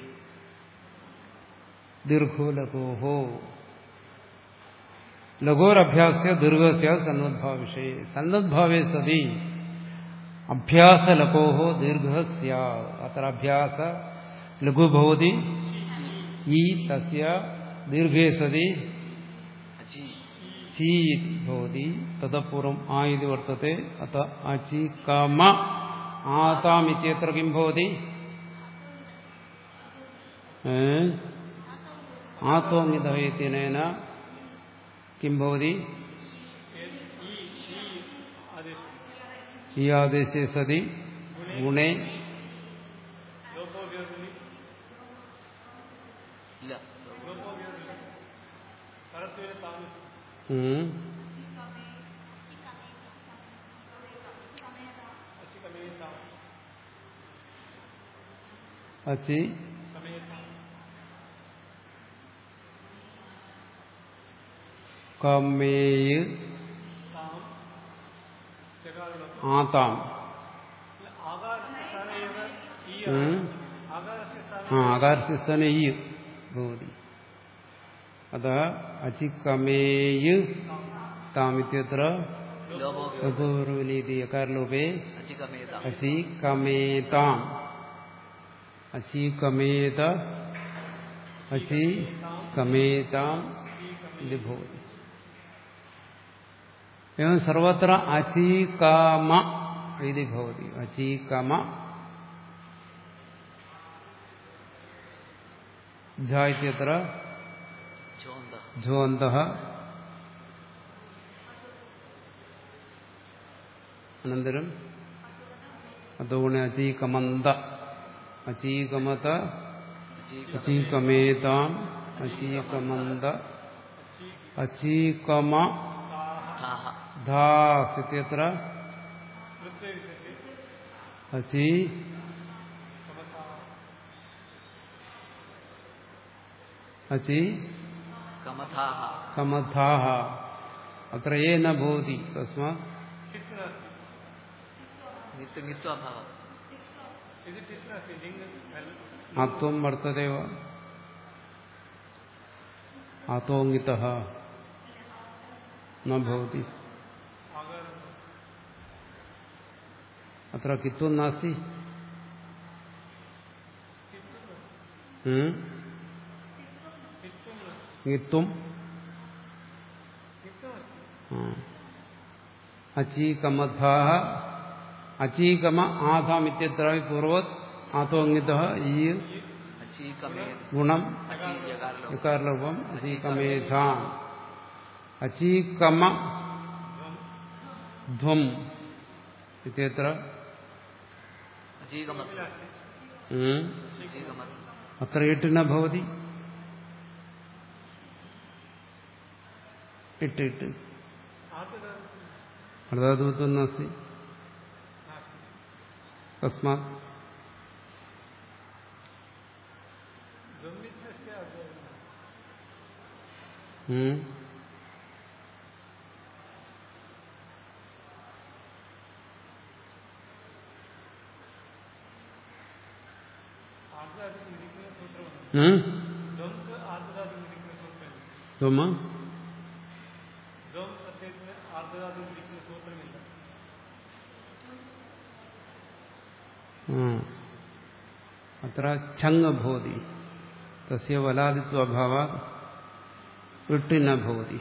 ദീർഘോ ലഘോഹോ ലഘോരഭ്യാസ്യ ദീർഘസ്യ സന്നദ്ഭാവ വിഷയ സന്നദ്ഭാവേ സതി അഭ്യാസലഘോഹോ ദീർഘ അത്ര അഭ്യാസ ലഘു ഭവതി ഈ തസ്യ ദീർഘേ സതി അജി ചീ ഭവതി തതപൂർവം ആ ഇത് വർത്തത്തെ അത അചി കമ ആതാം ഇത്യത്ര കിം ഭവതി ആത്വങ്ങിതേന കിം ഭവതി आदेश ഈ ആദേശേ സതി ഗുണേ लोपो व्योजनी ഇല്ല लोपो व्योजनी परत्वेन तामस ഉം, अच्छी कमेता അച്ചി कमेता കമേയ് ताम जगार लोप ആതാം आगार स्थाने एव ई ഉം, आगारस्य स्थाने ആ ആകാരസ്യ സ്ഥാനെ ഈ ഭവതി അത അചിക്കമേയ് താമിത്യത്ര ലോപോ ലഘുർവനീതി യകാരലോപേ അജികമേത അചികമേതാം അചികമേത അചികമേതാം ഇത് ഭവതി एवं सर्वत्र अचीकाम इति भवति अचीकम झ इत्यत्र ചോന്ത झोऽन्तः अनन्तरम् अतोगुणे अचीकमन्त अचीकमत अचीकमेताम् अचीकमन्द अचीकम താഹ धास् इत्यत्र वृत्ते विद्यते अचि समता अचि കമഥാഹ कमथाः अत्र ये न भवति तस्मात् टित् नास्ति നിത്യ നിത്വാഭാവ यदि टित् नास्ति लिङ्ग आत्वं वर्तते वा आतोङ्गितः न भवति आगार अत्र कित्वं नास्ति हम्म? ङित्वं अचीकमथाः अचीकम आधाम इत्यत्रापि पूर्वत् आतोऽङ्गितः ई अचीकमेध गुणम् अची यकार लोप यकारलोपम् अचीकमेधाम् अचीकम ध्वम् इत्यत्र अचीकमत हम्म? अचीकमत अत्र इट् न भवति इट् इट् अर्धातुत्वं नास्ति कस्मात् हम्म? हम्म? ത്വം അത്ര ഛങ് ഭവതി തസ്യ വലാദിത്വഭാവാത് ഇട്ട് ന ഭവതി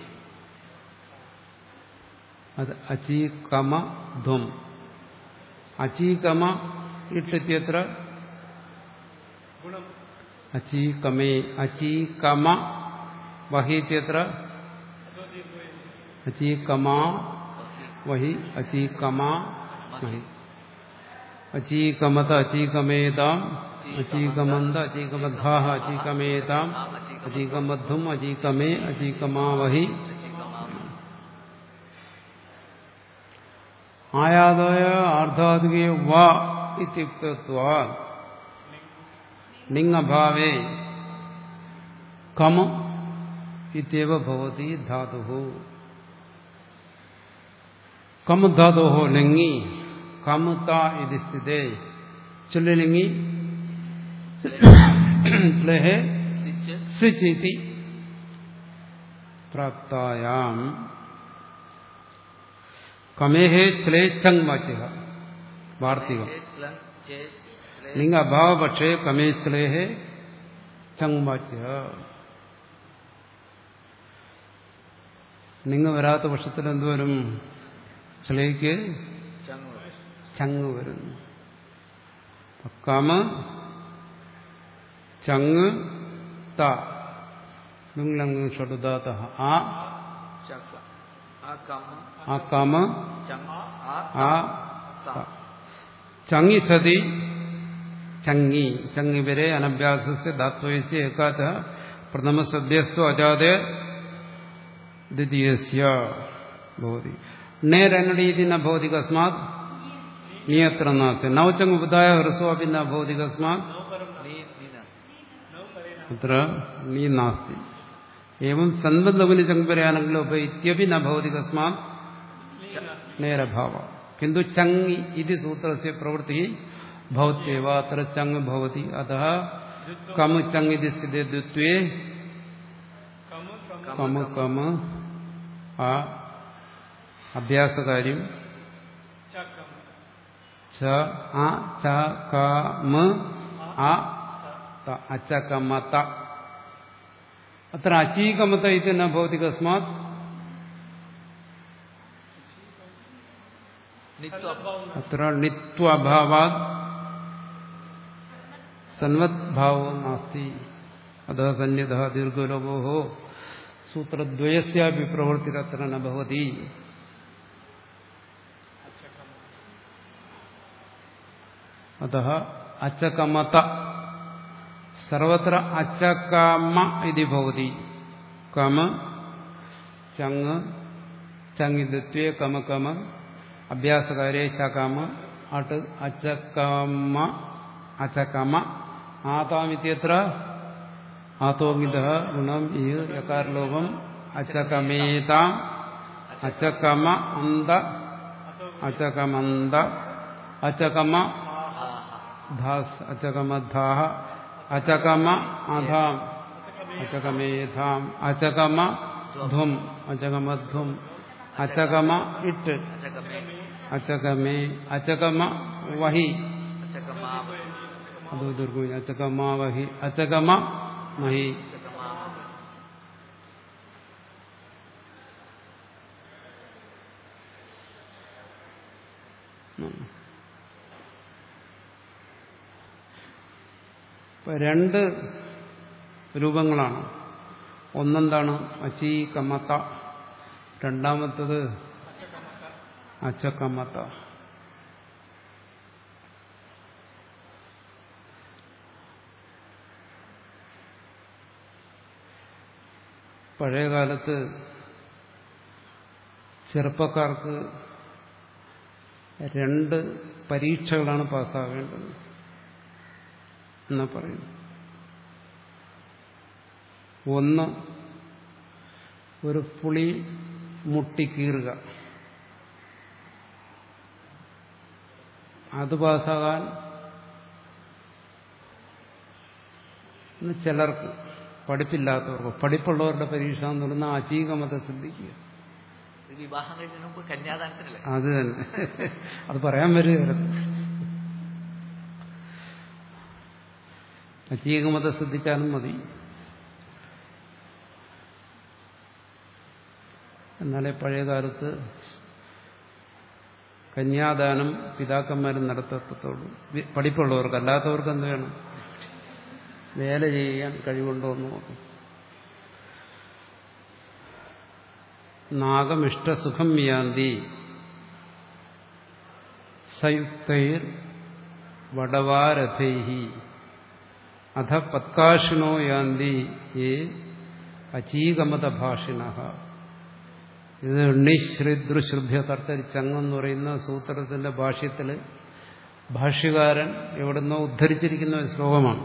അത് അചീകമ ധ്വം അചീകമ ഇട്ടിത്യത്ര അചീകമേ അചീകമ വഹീത്യത്ര അചീകമാ വഹി അചീകമാ മഹി അചീകമത അചീകമേതാം അചീകമന്ത അചീകമദ്ധാഹ അചീകമേതാം അചീകമധ്വം അചീകമേ അചീകമാവഹി ആയാതായ ആർദ്ധാതികേ വ ഇത്യുക്തത്വാ ണിങ്ങഭാവേ കമ ഇത്യവ ഭവതി ധാതു കമ ധാതോ ലിംഗി കമുത ഇതി സ്ഥിതേ ചുല്ലിംഗി സ്ലേഹേ सिच സിച്ചിതി പ്രാപ്തായാം കമേഹേ സ്ലേ ചങ് വാച്യ വാർത്തികം लं चे ले ലിംഗ അഭാവപക്ഷേ കമേ സ്ലേഹേ ചങ് വാച്യ നിങ്ങ വരാത്ത പക്ഷത്തിൽ എന്തുവരും സ്ലേക്ക് चंग ചങ് വരുന്നു കമ ചങ് ത ലുങ്ലങ് ഷടുദാത ആ चक आ कम ആ കമ चंग आ ആ ता ത. ചങ്ങി സതി ചങ്ങി ചങ്ങി വരെ അനഭ്യാസസ്യ ധാത്വയസ്യ ഏകാച്ച പ്രഥമസദ്യസ്തു അജാതെ ദ്വിതീയസ്യ ഭവതി നേരനടി ഇതി ന ഭവതി കസ്മാത് നിയത്ര നാസ്തി നവചങ് ഉപദായ ഹ്രസ്വാപി ന ഭവതി കസ്മാത് नी नीनस അത്ര നീ നാസ്തി ഏവം സന്ബന്ധവന് ചങ്പരയാണെങ്കിലോ ഇത്യപി ന ഭവതി കസ്മാത് നേരഭാവ കിന്തു ചങ് ഇതി സൂത്രസ്യ പ്രവൃത്തി ഭവത്യവ അത്ര ചങ് ഭവതി അതः കമ ചങ് ഇതി സ്ഥിതേ ദ്വിത്വേ കമ കമ ആ അഭ്യാസകാര്യം ച ആ ച കമ ആ ത അച്ചകമത അത്ര അചീകമത ഇത് ന ഭവതി കസ്മാത് नित्व അത്ര നിത്വഭാവാത് സന്വദ്ഭാവോ നാസ്തി അത സന്യത ദീർഘലോഭോ സൂത്രദ്വയസ്യാപി പ്രവൃത്തിരത്ര ന ഭവതി അത അച്ചകമത സർവത്ര അച്ചകമ ഇതി ഭവതി കമ ചങ് ചങ്ങിത്വേ കമ കമ അഭ്യാസകാരേ ചകമ അട്ട് അച്ചകമ അച്ചകമ ആതാമിത്യത്ര ആതോങ്ങിത ഗുണം ഈ യകാരലോപം അച്ചകമേതാം അച്ചകമ അന്ത അച്ചകമന്ത അച്ചകമ हा हा ധാസ് അച്ചകമധാഹ അച്ചകമ അധാം അച്ചകമേധാം അച്ചകമ ധ്വം അച്ചകമധ്വം അച്ചകമ ഇട്ട് जग में അച്ചകമേ അച്ചകമ വഹി അച്ചകമാവ അത് ദീർഘം അച്ചകമാ വഹി അച്ചകമ മഹി അച്ചകമാവ ഇപ്പൊ രണ്ട് രൂപങ്ങളാണ് ഒന്നെന്താണ് അച്ചി കമ്മത്ത രണ്ടാമത്തത് അച്ചക്കമ്മത്ത പഴയ കാലത്ത് ചെറുപ്പക്കാർക്ക് രണ്ട് പരീക്ഷകളാണ് പാസ്സാവേണ്ടത് എന്നാ പറയുന്നു ഒന്ന് ഒരു പുളി മുട്ടി കീറുക അത് പാസ്സാകാൻ ഇന്ന് ചിലർക്ക് പഠിപ്പില്ലാത്തവർക്ക് പഠിപ്പുള്ളവരുടെ പരീക്ഷ എന്ന് പറയുന്ന അചീകമത സിദ്ധിക്കുക ഇത് വിവാഹം കഴിഞ്ഞതിന് മുമ്പ് കന്യാദാനത്തിനല്ലേ അത് തന്നെ അത് പറയാൻ വരികയായിരുന്നു അചീകമത സിദ്ധിച്ചാലും മതി എന്നാലേ പഴയ കാലത്ത് കന്യാദാനം പിതാക്കന്മാരും നടത്തത്തുള്ളൂ വി- പഠിപ്പുള്ളവർക്ക് അല്ലാത്തവർക്ക് എന്ത് വേണം വേല ചെയ്യാൻ കഴിവുണ്ടോ എന്ന് നോക്കും നാഗമിഷ്ടസുഖം യാന്തി സയുക്തൈർ വടവാരഥൈഹി അധ പത്കാഷിണോ യാന്തി ഏ അചീകമത ഭാഷിണ ഇത് ഉണ്ണിശ്രീദൃശൃഭ്യ കർത്തരി ചങ്ങെന്ന് പറയുന്ന സൂത്രത്തിന്റെ ഭാഷ്യത്തില് ഭാഷ്യകാരൻ എവിടുന്നോ ഉദ്ധരിച്ചിരിക്കുന്ന ഒരു ശ്ലോകമാണ്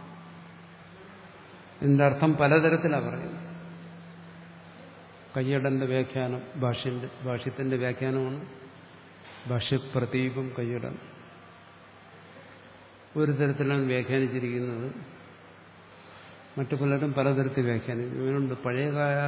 ഇതിന്റെ അർത്ഥം പലതരത്തിലാണ് പറയുന്നത് കയ്യടന്റെ വ്യാഖ്യാനം ഭാഷ്യന്റെ ഭാഷ്യത്തിന്റെ വ്യാഖ്യാനമാണ് ഭാഷ്യപ്രതീപം കയ്യടൻ ഒരു തരത്തിലാണ് വ്യാഖ്യാനിച്ചിരിക്കുന്നത് മറ്റു പലരും പലതരത്തിൽ വ്യാഖ്യാനിക്കും ഇവനുണ്ട് പഴയകാല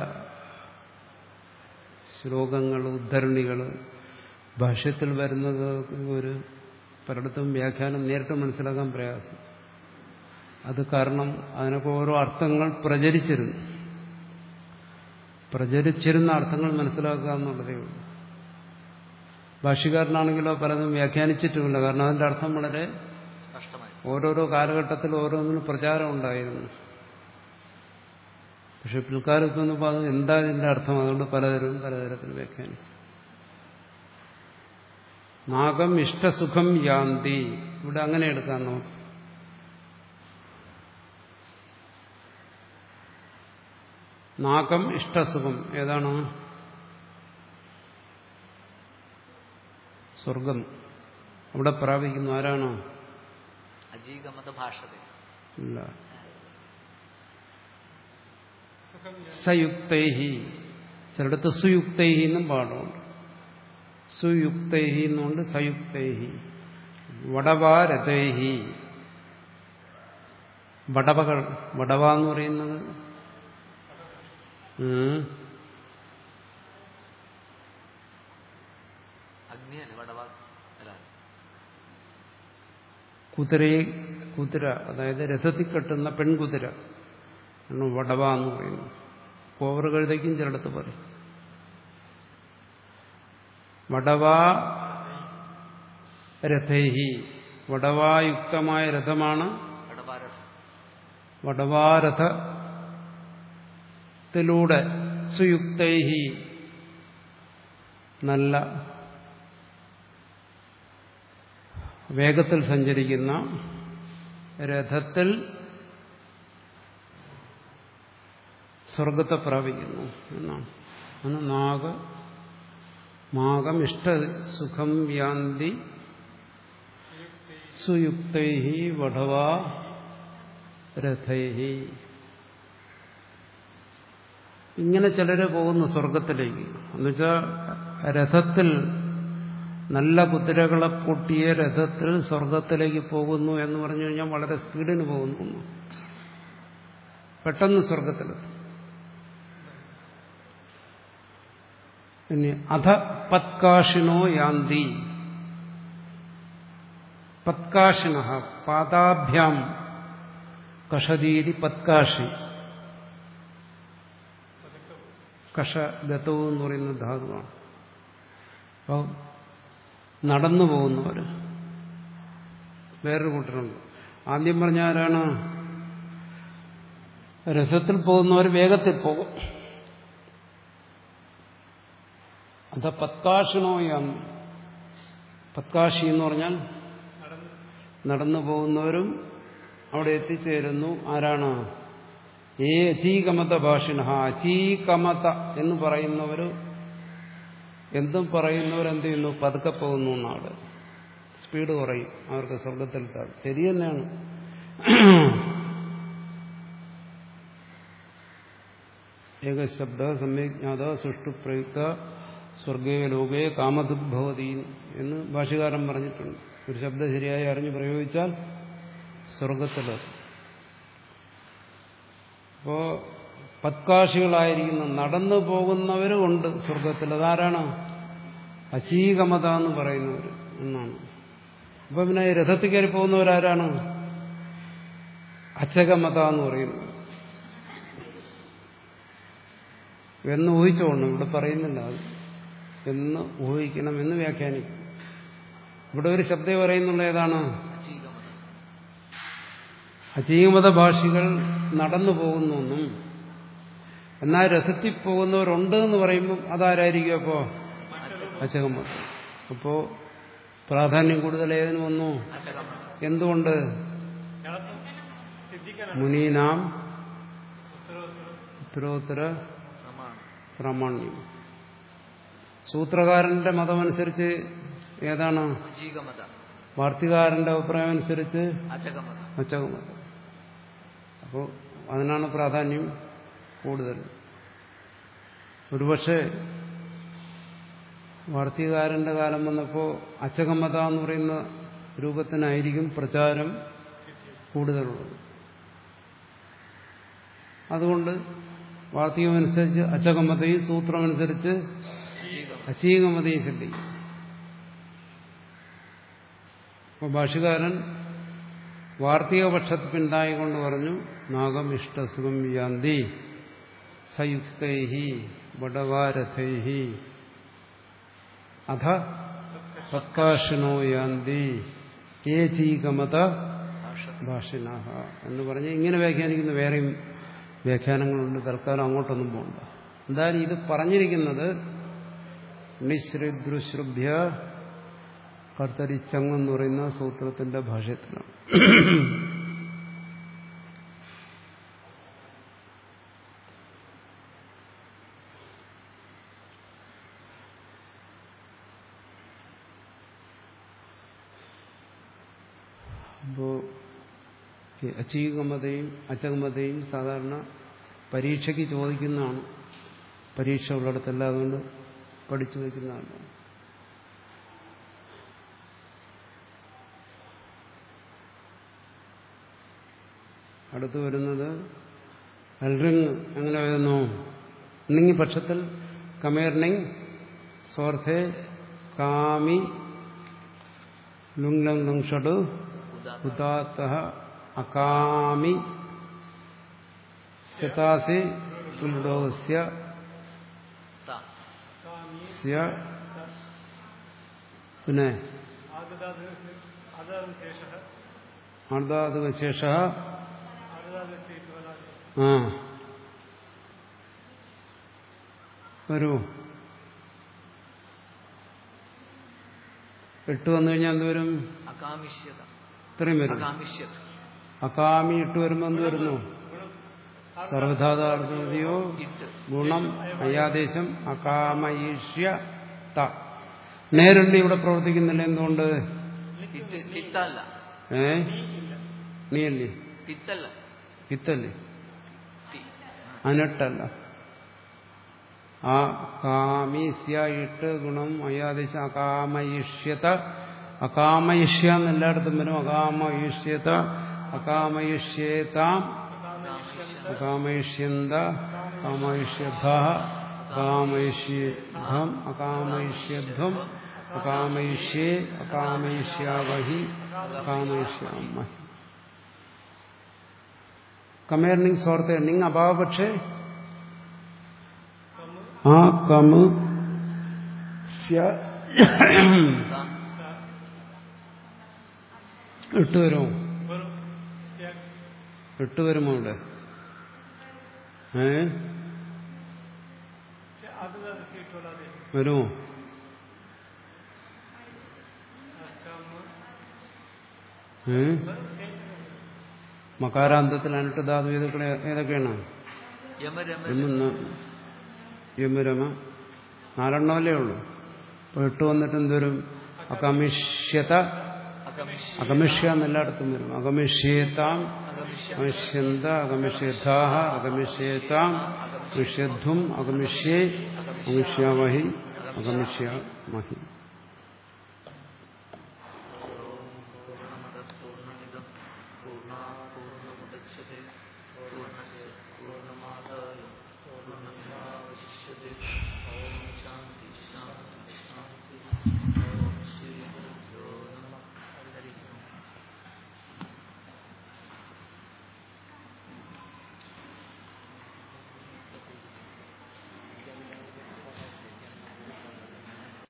ശ്ലോകങ്ങൾ ഉദ്ധരണികൾ ഭാഷ്യത്തിൽ വരുന്നത് ഒരു പലയിടത്തും വ്യാഖ്യാനം നേരിട്ട് മനസ്സിലാക്കാൻ പ്രയാസം അത് കാരണം അതിനൊക്കെ ഓരോ അർത്ഥങ്ങൾ പ്രചരിച്ചിരുന്നു പ്രചരിച്ചിരുന്ന അർത്ഥങ്ങൾ മനസ്സിലാക്കുക എന്നുള്ളതേ ഉള്ളൂ ഭാഷ്യക്കാരനാണെങ്കിലോ പലതും വ്യാഖ്യാനിച്ചിട്ടുമില്ല കാരണം അതിന്റെ അർത്ഥം വളരെ സ്പഷ്ടമായി ഓരോരോ കാലഘട്ടത്തിൽ ഓരോന്നിനും പ്രചാരം ഉണ്ടായിരുന്നു പക്ഷെ പിൽക്കാലത്ത് വന്നപ്പോൾ അത് എന്താ ഇതിന്റെ അർത്ഥം അതുകൊണ്ട് പലതരം പലതരത്തിൽ വ്യാഖ്യാനിച്ചു നാഗം ഇഷ്ടസുഖം യാന്തി ഇവിടെ അങ്ങനെ എടുക്കാം നമുക്ക് നാഗം ഇഷ്ടസുഖം ഏതാണ് സ്വർഗം അവിടെ പ്രാപിക്കുന്നു ആരാണോ അജീകമത ഭാഷത ഇല്ല സുഖം സയുക്തൈഹി ചിലടത്ത് സുയുക്തൈഹി എന്നും പാഠമുണ്ട് സുയുക്തൈഹി എന്നുകൊണ്ട് സയുക്തൈഹി വടവാരഥൈഹി വടവകൾ വടവ എന്ന് പറയുന്നത് ഉം, അഗ്നിയല്ലേ വടവാ അല്ല കുതിരയെ കുതിര അതായത് രഥത്തിൽ കെട്ടുന്ന പെൺകുതിര ആണ് വടവ എന്ന് പറയുന്നത് കോവർ കഴുതയ്ക്കും ചിലടത്ത് പറയും വടവാ രഥൈഹി വടവായുക്തമായ രഥമാണ് വടവാരഥ വടവാരഥത്തിലൂടെ സുയുക്തൈഹി നല്ല വേഗത്തിൽ സഞ്ചരിക്കുന്ന രഥത്തിൽ സ്വർഗത്തെ പ്രാപിക്കുന്നു എന്നാണ് അന്ന് നാഗ മാകം ഇഷ്ടസുഖം യാന്തി സുയുക്തൈഹി വടവാ രഥൈഹി ഇങ്ങനെ ചിലര് പോകുന്നു സ്വർഗത്തിലേക്ക് എന്നുവെച്ചാൽ രഥത്തിൽ നല്ല കുതിരകളെ പൊട്ടിയ രഥത്തിൽ സ്വർഗത്തിലേക്ക് പോകുന്നു എന്ന് പറഞ്ഞു കഴിഞ്ഞാൽ വളരെ സ്പീഡിന് പോകുന്നു പെട്ടെന്ന് സ്വർഗത്തിലെത്തും പിന്നെ അധ പത്കാഷിനോ യാന്തി പത്കാഷിണ പാദാഭ്യാം കഷതീതി പത്കാഷി കഷഗതവും എന്ന് പറയുന്ന ധാതുവാണ് അപ്പോൾ നടന്നു പോകുന്നവർ വേറൊരു കൂട്ടരുണ്ട് ആദ്യം പറഞ്ഞ ആരാണ് രഥത്തിൽ പോകുന്നവർ വേഗത്തിൽ പോകും അത് പത്കാഷിണോയാണ് പത്കാശി എന്ന് പറഞ്ഞാൽ നടന്നു പോകുന്നവരും അവിടെ എത്തിച്ചേരുന്നു ആരാണ് ഏ അചീകമത ഭാഷിണ അചീകമത എന്ന് പറയുന്നവർ എന്തും എന്ത് ചെയ്യുന്നു പതുക്കെ പോകുന്നു എന്നാണ് സ്പീഡ് കുറയും അവർക്ക് സ്വർഗത്തിലെത്താൻ ശരി തന്നെയാണ് ഏകശബ്ദ സമ്യജ്ഞാത സുഷ്ടു പ്രയുക്ത സ്വർഗേ ലോകേ കാമതുഭവതി എന്ന് ഭാഷകാരൻ പറഞ്ഞിട്ടുണ്ട് ഒരു ശബ്ദം ശരിയായി അറിഞ്ഞ് പ്രയോഗിച്ചാൽ സ്വർഗത്തിലെത്തും അപ്പോ പത്കാശികളായിരിക്കുന്ന നടന്നു പോകുന്നവരും ഉണ്ട് സ്വർഗത്തിൽ അതാരാണ് അചീകമത എന്ന് പറയുന്നവർ എന്നാണ് അപ്പൊ പിന്നെ രഥത്തിൽ കയറി പോകുന്നവരാരാണ് അച്ചകമത എന്ന് പറയുന്നത് എന്ന് ഊഹിച്ചോണം ഇവിടെ പറയുന്നില്ല അത് എന്ന് ഊഹിക്കണം എന്ന് വ്യാഖ്യാനിക്കും ഇവിടെ ഒരു ശബ്ദം പറയുന്നുള്ള ഏതാണ് അചീകമത അചീകമത ഭാഷികൾ നടന്നു പോകുന്നെന്നും എന്നാൽ രഥത്തിൽ പോകുന്നവരുണ്ട് എന്ന് പറയുമ്പം അതാരായിരിക്കും അപ്പോ അച്ചകമത അപ്പോ പ്രാധാന്യം കൂടുതൽ ഏതിനു വന്നു അചകമത എന്തുകൊണ്ട് ജലത്വം സിദ്ധിക്കണം മുനീനാം ഉത്തരോത്തരം ഉത്തരോത്തര പ്രമാണം പ്രാമാണ്യം സൂത്രകാരന്റെ മതമനുസരിച്ച് ഏതാണ് അചീകമത വാർത്തികാരന്റെ അഭിപ്രായം അനുസരിച്ച് അചകമത അച്ചകമതം അപ്പോൾ അതിനാണ് പ്രാധാന്യം കൂടുതൽ ഒരുപക്ഷെ വാർത്തികാരന്റെ കാലം വന്നപ്പോൾ അച്ചകമത എന്ന് പറയുന്ന രൂപത്തിനായിരിക്കും പ്രചാരം കൂടുതലുള്ളത് അതുകൊണ്ട് വാർത്തികമനുസരിച്ച് അച്ചകമതയും സൂത്രമനുസരിച്ച് അചീകമത അചീകമതയും സിദ്ധിക്കും അപ്പോൾ ഭാഷകാരൻ വാർത്തിക പക്ഷത്ത് പിന്തായിക്കൊണ്ട് പറഞ്ഞു നാഗം ഇഷ്ടസുഖം യാന്തി സയുക്തൈഹി വടവാരഥൈഹി അധ പത്കാഷിണോ യാന്തി ഏചീകമത ഭാഷ ഭാഷിണ എന്ന് പറഞ്ഞ് ഇങ്ങനെ വ്യാഖ്യാനിക്കുന്ന വേറെയും വ്യാഖ്യാനങ്ങളുണ്ട് തൽക്കാലം അങ്ങോട്ടൊന്നും പോകണ്ട എന്തായാലും ഇത് പറഞ്ഞിരിക്കുന്നത് നിശ്രുദ്രുശ്രുഭ്യ കർത്തരിച്ചങ് എന്ന് പറയുന്ന സൂത്രത്തിന്റെ ഭാഷ്യത്തിലാണ് അപ്പോ ഈ അചീകമതയും അച്ചകമതയും സാധാരണ പരീക്ഷയ്ക്ക് ചോദിക്കുന്നതാണ് പരീക്ഷ ഉള്ളിടത്തല്ല അതുകൊണ്ട് പഠിച്ചു വയ്ക്കുന്നതാണ് അടുത്ത് വരുന്നത് അൽറിങ് എങ്ങനെ വരുന്നു നിങ്ങി പക്ഷത്തിൽ കമേർണിങ് സ്വാർത്ഥേ കാമി ലുങ് ലങ് ലുങ് ഷഡു ഉദാത്ത ഉദാത്ത അകാമി ശതാസി പുൽഡോസ്യ ത സ്യ പിന്നെ ആദാദശേഷ അർദ്ധാതുവശേഷ ആദാദശേഷ ആ വരൂ എട്ട് വന്നു കഴിഞ്ഞാൽ എന്ത് വരും അകാമിഷ്യത ഇത്രയും വരും അകാമിഷ്യത അകാമി ഇട്ട് വരുമ്പോൾ എന്ത് വരുന്നു സർവധാതാർത്ഥയോ ഇട്ട് ഗുണം അയാദേശം അകാമയിഷ്യ ത നേരിട്ട് ഇവിടെ പ്രവർത്തിക്കുന്നില്ല എന്തുകൊണ്ട് ഇട്ട് തിത്തല്ല ഏ നീയല്ലേ തിത്തല്ല പിത്തല്ലേ തി അനട്ടല്ല ആ കാമീസ്യ ഇട്ട് ഗുണം അയാദേശം അകാമയിഷ്യത അകാമയിഷ്യ എന്നെല്ലായിടത്തും വരും അകാമയിഷ്യത അകാമയിഷ്യേതാം അകാമയിഷ്യന്ത അകാമയിഷ്യധ അകാമയിഷ്യധം അകാമയിഷ്യധ്വം അകാമയിഷ്യേ അകാമയിഷ്യാവഹി കാമയിഷ്യാമഹി കമേർണിങ് സ്വാർത്ഥ നിങ് അഭാവ പക്ഷേ ആ കമ് സ്യ താ എട്ട് വരുമോ വരും ത്യാഗ് എട്ട് വരുമോ ഇവിടെ ഏ അത് സീറ്റുകളാതെ വരുമോ ഏ മകാരാന്തത്തിൽ അനിട്ട് ധാതു ഏതൊക്കെ ഏതൊക്കെയാണ് യമ രമ യമ യമരമ നാലെണ്ണമല്ലേ ഉള്ളൂ അപ്പൊ എട്ട് വന്നിട്ട് എന്തോരും അകമിഷ്യത അകമിഷ്യ അകമിഷ്യ എന്നെല്ലായിടത്തും വരും അകമിഷ്യേതാം അകമിഷ്യ അഗമിഷ്യന്ത അഗമിഷ്യഥാഹ അഗമിഷ്യേതാം അഗമിഷ്യധ്വം അഗമിഷ്യേ അഗമിഷ്യാമഹി അഗമിഷ്യാമഹി പൂർണ്ണമദഃ പൂർണ്ണമിദം പൂർണ്ണാത് പൂർണ്ണമുദച്യത്തെ പൂർണ്ണസ്യ പൂർണ്ണമാദായ പൂർണ്ണമേവാവശിഷ്യത്തെ